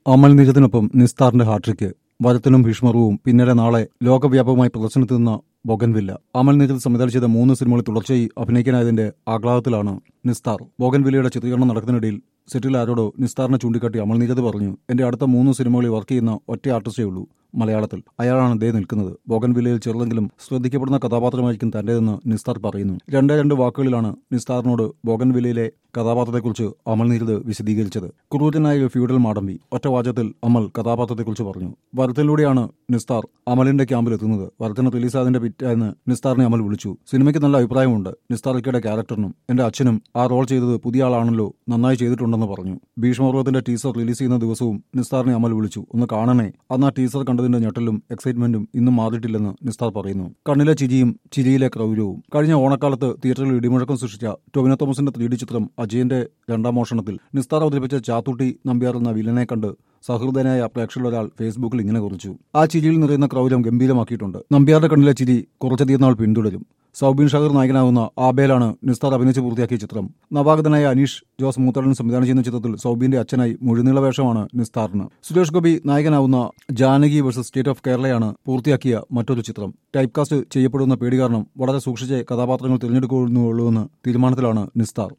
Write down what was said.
അമൽ നീരത്തിനൊപ്പം നിസ്താറിന്റെ hat trick വരത്തിനും ഭീഷ്മറുവും പിന്നീട് നാളെ ലോകവ്യാപകമായി പ്രദർശനത്തിരുന്ന bougainvillea അമൽ നീരത് സംവിധാനം ചെയ്ത മൂന്ന് സിനിമകളിൽ തുടർച്ചയായി അഭിനയിക്കാനായതിന്റെ ആഹ്ലാദത്തിലാണ് നിസ്താർ ബോഗൻവില്ലയുടെ ചിത്രീകരണം നടക്കുന്നതിനിടയിൽ സെറ്റിൽ ആരോടോ നിസ്താറിനെ ചൂണ്ടിക്കാട്ടി അമൽ നീരത് പറഞ്ഞു എന്റെ അടുത്ത മൂന്ന് സിനിമകളിൽ വർക്ക് ചെയ്യുന്ന ഒറ്റ ആർട്ടിസ്റ്റേ ഉള്ളൂ മലയാളത്തിൽ അയാളാണ് ദേ നിൽക്കുന്നത് ബോഗൻവില്ലയിൽ ചെറുതെങ്കിലും ശ്രദ്ധിക്കപ്പെടുന്ന കഥാപാത്രമായിരിക്കും തന്റേതെന്ന് നിസ്താർ പറയുന്നു രണ്ടേ രണ്ട് വാക്കുകളിലാണ് നിസ്താറിനോട് ബോഗൻവില്ലയിലെ കഥാപാത്രത്തെക്കുറിച്ച് അമൽ നീരത് വിശദീകരിച്ചത് ക്രൂരനായ ഒരു ഫ്യൂഡൽ മാടമ്പി ഒറ്റ വാചകത്തിൽ അമൽ കഥാപാത്രത്തെക്കുറിച്ച് പറഞ്ഞു വരത്തിലൂടെയാണ് നിസ്താർ അമലിന്റെ ക്യാമ്പിൽ എത്തുന്നത് വരത്തിന് റിലീസായതിന്റെ പിറ്റായെന്ന് നിസ്താറിനെ അമൽ വിളിച്ചു സിനിമയ്ക്ക് നല്ല അഭിപ്രായമുണ്ട് നിസ്താർ ഇക്കയുടെ ക്യാരക്ടറിനും എന്റെ അച്ഛനും ആ റോൾ ചെയ്തത് പുതിയ ആളാണല്ലോ നന്നായി ചെയ്തിട്ടുണ്ടെന്ന് പറഞ്ഞു ഭീഷ്മപർവത്തിന്റെ ടീസർ റിലീസ് ചെയ്യുന്ന ദിവസവും നിസ്താറിനെ അമൽ വിളിച്ചു ഒന്ന് കാണണേ അന്ന് ആ ടീസർ കണ്ടതിന്റെ ഞെട്ടലും എക്സൈറ്റ്മെന്റും ഇന്നും മാറിയിട്ടില്ലെന്ന് നിസ്താർ പറയുന്നു കണ്ണിലെ ചിരിയും ചിരിയിലെ ക്രൗര്യവും കഴിഞ്ഞ ഓണക്കാലത്ത് തിയേറ്ററിൽ ഇടിമുഴക്കം സൃഷ്ടിച്ച ടൊവിനോ തോമസിന്റെ ത്രീ ഡി ചിത്രം അജയന്റെ രണ്ടാം മോഷണത്തിൽ നിസ്താർ അവതരിപ്പിച്ച ചാത്തൂട്ടി നമ്പ്യാർ എന്ന വില്ലനെ കണ്ട് സഹൃദയനായ പ്രേക്ഷകരിലൊരാൾ ഫേസ്ബുക്കിൽ ഇങ്ങനെ കുറിച്ചു ആ ചിരിയിൽ നിറയുന്ന ക്രൗര്യം ഗംഭീരമാക്കിയിട്ടുണ്ട് നമ്പ്യാരുടെ കണ്ണിലെ ചിരി കുറച്ചധികം നാൾ പിന്തുടരും സൗബിൻ ഷഹർ നായകനാവുന്ന ആബേലാണ് നിസ്താർ അഭിനയിച്ച് പൂർത്തിയാക്കിയ ചിത്രം നവാഗതനായ അനീഷ് ജോസ് മൂത്തടൻ സംവിധാനം ചെയ്യുന്ന ചിത്രത്തിൽ സൗബിന്റെ അച്ഛനായി മുഴുനീള വേഷമാണ് നിസ്താറിന് സുരേഷ് ഗോപി നായകനാവുന്ന ജാനകി വേഴ്സസ് സ്റ്റേറ്റ് ഓഫ് കേരളയാണ് പൂർത്തിയാക്കിയ മറ്റൊരു ചിത്രം ടൈപ്പ് കാസ്റ്റ് ചെയ്യപ്പെടുന്ന പേടി കാരണം വളരെ സൂക്ഷിച്ച് കഥാപാത്രങ്ങൾ തിരഞ്ഞെടുക്കുന്നുള്ളൂവെന്ന് തീരുമാനത്തിലാണ് നിസ്താർ